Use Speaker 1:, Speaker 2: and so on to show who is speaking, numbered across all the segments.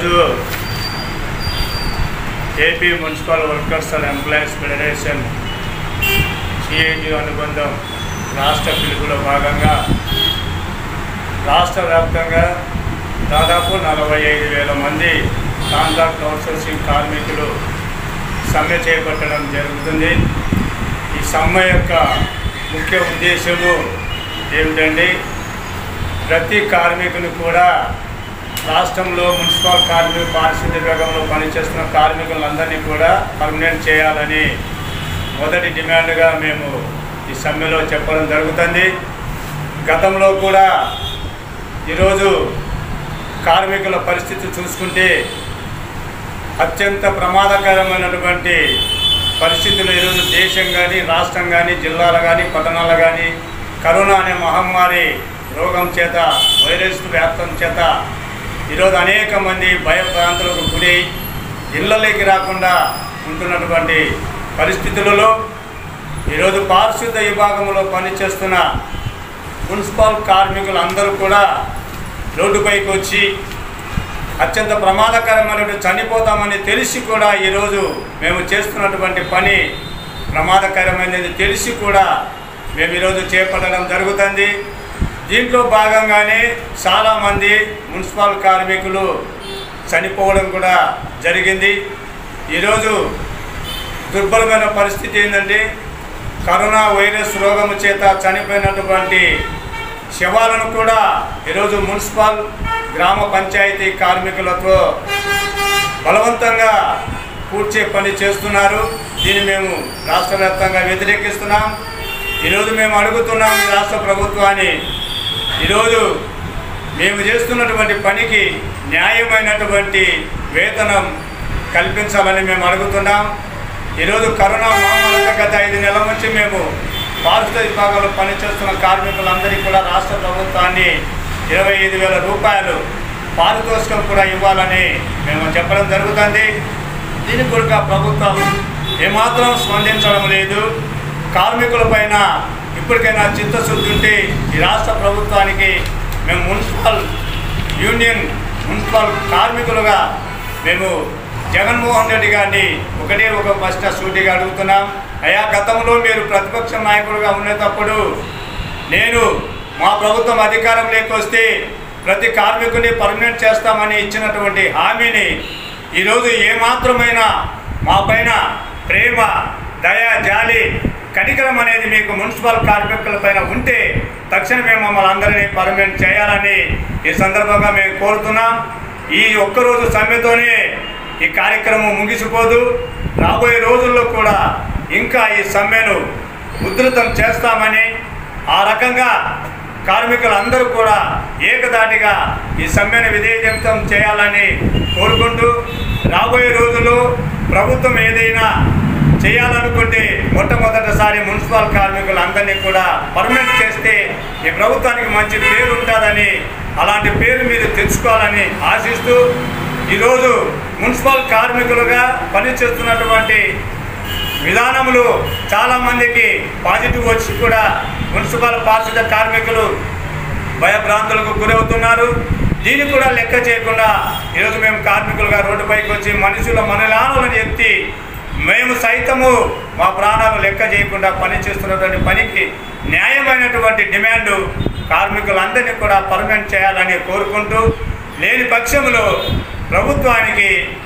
Speaker 1: ఈరోజు AP municipal workers and employees federation CIT అనుబంధం రాష్ట్ర పిలుపులో భాగంగా రాష్ట్ర వ్యాప్తంగా దాదాపు నలభై ఐదు వేల మంది కాంట్రాక్ట్ అవుట్సోర్సింగ్ కార్మికులు సమ్మె చేపట్టడం జరుగుతుంది ఈ సమ్మె యొక్క ముఖ్య ఉద్దేశము ఏమిటంటే ప్రతి కార్మికుని కూడా రాష్ట్రంలో మున్సిపల్ కార్మిక పారిశుద్ధ్య విభాగంలో పనిచేస్తున్న కార్మికులందరినీ కూడా పర్మనెంట్ చేయాలని మొదటి డిమాండ్గా మేము ఈ సమ్మెలో చెప్పడం జరుగుతుంది గతంలో కూడా ఈరోజు కార్మికుల పరిస్థితి చూసుకుంటే అత్యంత ప్రమాదకరమైనటువంటి పరిస్థితులు ఈరోజు దేశం కానీ రాష్ట్రం కానీ జిల్లాలు కానీ పట్టణాలు కానీ కరోనా అనే మహమ్మారి రోగం చేత వైరస్ వ్యాప్తం చేత ఈరోజు అనేక మంది భయభ్రాంతులకు గురి ఇళ్ళలోకి రాకుండా ఉంటున్నటువంటి పరిస్థితులలో ఈరోజు పారిశుద్ధ విభాగంలో పనిచేస్తున్న మున్సిపల్ కార్మికులు అందరూ కూడా రోడ్డుపైకి వచ్చి అత్యంత ప్రమాదకరమైనటువంటి చనిపోతామని తెలిసి కూడా ఈరోజు మేము చేస్తున్నటువంటి పని ప్రమాదకరమైనది తెలిసి కూడా మేము ఈరోజు చేపట్టడం జరుగుతుంది దీంట్లో భాగంగానే చాలామంది మున్సిపల్ కార్మికులు చనిపోవడం కూడా జరిగింది ఈరోజు దుర్బలమైన పరిస్థితి ఏంటంటే కరోనా వైరస్ రోగము చేత చనిపోయినటువంటి శవాలను కూడా ఈరోజు మున్సిపల్ గ్రామ పంచాయతీ కార్మికులతో బలవంతంగా కూర్చే పని చేస్తున్నారు దీన్ని మేము రాష్ట్ర వ్యాప్తంగా వ్యతిరేకిస్తున్నాం ఈరోజు మేము అడుగుతున్నాం ఈ రాష్ట్ర ప్రభుత్వాన్ని ఈరోజు మేము చేస్తున్నటువంటి పనికి న్యాయమైనటువంటి వేతనం కల్పించాలని మేము అడుగుతున్నాం ఈరోజు కరోనా మహమ్మారి గత ఐదు నెలల నుంచి మేము పారిశుద్ధ విభాగంలో పనిచేస్తున్న కార్మికులందరికీ కూడా రాష్ట్ర ప్రభుత్వాన్ని ఇరవై ఐదు వేల రూపాయలు పారితోషికం కూడా ఇవ్వాలని మేము చెప్పడం జరుగుతుంది దీనికి కూడా ప్రభుత్వం ఏమాత్రం స్పందించడం లేదు కార్మికుల పైన ఇప్పటికైనా చిత్తశుద్ధి ఉంటే ఈ రాష్ట్ర ప్రభుత్వానికి మేము మున్సిపల్ యూనియన్ మున్సిపల్ కార్మికులుగా మేము జగన్మోహన్ రెడ్డి గారిని ఒకటే ఒక ప్రశ్న సూటిగా అడుగుతున్నాం అయా గతంలో మీరు ప్రతిపక్ష నాయకులుగా ఉండేటప్పుడు నేను మా ప్రభుత్వం అధికారంలోకి వస్తే ప్రతి కార్మికుని పర్మనెంట్ చేస్తామని ఇచ్చినటువంటి హామీని ఈరోజు ఏమాత్రమైనా మా పైన ప్రేమ దయ జాలి కనికరం అనేది మీకు మున్సిపల్ కార్మికుల పైన ఉంటే తక్షణమే మమ్మల్ని అందరినీ పర్మనెంట్ చేయాలని ఈ సందర్భంగా మేము కోరుతున్నాం ఈ ఒక్కరోజు సమ్మెతోనే ఈ కార్యక్రమం ముగిసిపోదు రాబోయే రోజుల్లో కూడా ఇంకా ఈ సమ్మెను ఉధృతం చేస్తామని ఆ రకంగా కార్మికులందరూ కూడా ఏకదాటిగా ఈ సమ్మెను విధేయతం చేయాలని కోరుకుంటూ రాబోయే రోజుల్లో ప్రభుత్వం ఏదైనా చేయాలనుకుంటే మొట్టమొదటిసారి మున్సిపల్ కార్మికులందరినీ కూడా పర్మనెంట్ చేస్తే ఈ ప్రభుత్వానికి మంచి పేరు ఉంటుందని అలాంటి పేరు మీరు తెచ్చుకోవాలని ఆశిస్తూ ఈరోజు మున్సిపల్ కార్మికులుగా పనిచేస్తున్నటువంటి విధానములు చాలామందికి పాజిటివ్ వచ్చి కూడా మున్సిపల్ పారిశుద్ధ కార్మికులు భయభ్రాంతులకు గురవుతున్నారు దీన్ని కూడా లెక్క చేయకుండా ఈరోజు మేము కార్మికులుగా రోడ్డుపైకి వచ్చి మనుషుల మనలాలను ఎత్తి మేము సైతము మా ప్రాణాలు లెక్క చేయకుండా పనిచేస్తున్నటువంటి పనికి న్యాయమైనటువంటి డిమాండ్ కార్మికులందరినీ కూడా పర్మనెంట్ చేయాలని కోరుకుంటూ లేని పక్షంలో ప్రభుత్వానికి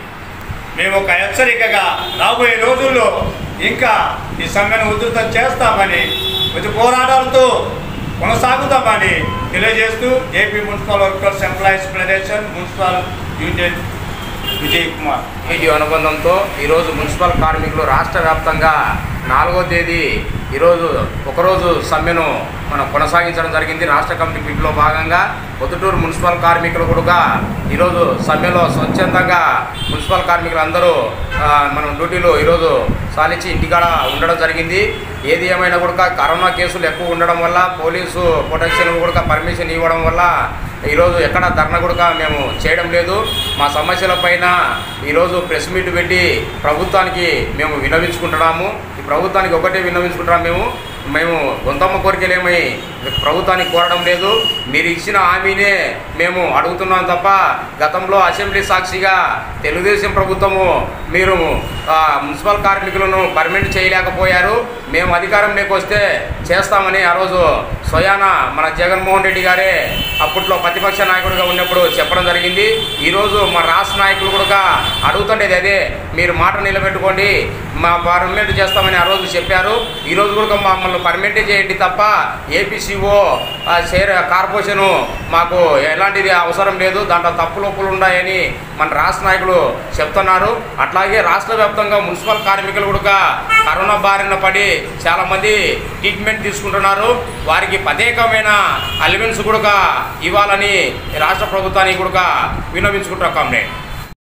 Speaker 1: మేము ఒక హెచ్చరికగా రాబోయే రోజుల్లో ఇంకా ఈ సమ్మెను ఉధృతం చేస్తామని కొంచెం పోరాటాలతో కొనసాగుతామని తెలియజేస్తూ AP municipal workers employees federation municipal union Vijay Kumar
Speaker 2: వీటి అనుబంధంతో ఈరోజు మున్సిపల్ కార్మికులు రాష్ట్ర వ్యాప్తంగా నాలుగో తేదీ ఈరోజు ఒకరోజు సమ్మెను మనం కొనసాగించడం జరిగింది రాష్ట్ర కమిటీ పిలుపులో భాగంగా పొద్దుటూరు మున్సిపల్ కార్మికులు కూడా ఈరోజు సమ్మెలో స్వచ్ఛందంగా మున్సిపల్ కార్మికులు అందరూ ఆ, మనం డ్యూటీలో ఈరోజు సాలించి ఇంటికాడ ఉండడం జరిగింది ఏది ఏమైనా కూడా కరోనా కేసులు ఎక్కువ ఉండడం వల్ల పోలీసు ప్రొటెక్షన్ కూడా పర్మిషన్ ఇవ్వడం వల్ల ఈరోజు ఎక్కడ ధర్నా కూడా మేము చేయడం లేదు మా సమస్యల పైన ఈరోజు ప్రెస్ మీట్ పెట్టి ప్రభుత్వానికి మేము విన్నవించుకుంటున్నాము ఈ ప్రభుత్వానికి ఒకటే విన్నవించుకుంటున్నాం మేము మేము గొంతమ్మ కోరికలేమై ప్రభుత్వానికి కోరడం లేదు మీరు ఇచ్చిన హామీనే మేము అడుగుతున్నాం తప్ప గతంలో అసెంబ్లీ సాక్షిగా తెలుగుదేశం ప్రభుత్వము మీరు ఆ, మున్సిపల్ కార్మికులను పర్మనెంట్ చేయలేకపోయారు మేము అధికారంలోకి వస్తే చేస్తామని ఆ రోజు స్వయాన మన జగన్మోహన్ రెడ్డి గారే అప్పట్లో ప్రతిపక్ష నాయకుడిగా ఉన్నప్పుడు చెప్పడం జరిగింది ఈరోజు మా రాష్ట్ర నాయకులు కూడా అడుగుతుండేది అదే మీరు మాట నిలబెట్టుకోండి మా పర్మనెంట్ చేస్తామని ఆ రోజు చెప్పారు ఈ రోజు కూడా మమ్మల్ని పర్మనెంట్ చేయండి తప్ప ఏపీసీఓ షేర్ కార్పొరేషను మాకు ఎలాంటిది అవసరం లేదు దాంట్లో తప్పులు ఒప్పులు ఉన్నాయని మన రాష్ట్ర నాయకులు చెప్తున్నారు అట్లాగే రాష్ట్ర వ్యాప్తంగా మున్సిపల్ కార్మికులు కూడా కరోనా బారిన పడి చాలామంది ట్రీట్మెంట్ తీసుకుంటున్నారు వారికి ప్రత్యేకమైన అలివెన్స్ కూడా ఇవ్వాలని రాష్ట్ర ప్రభుత్వానికి కూడా విన్నవించుకుంటాం కామ్రేడ్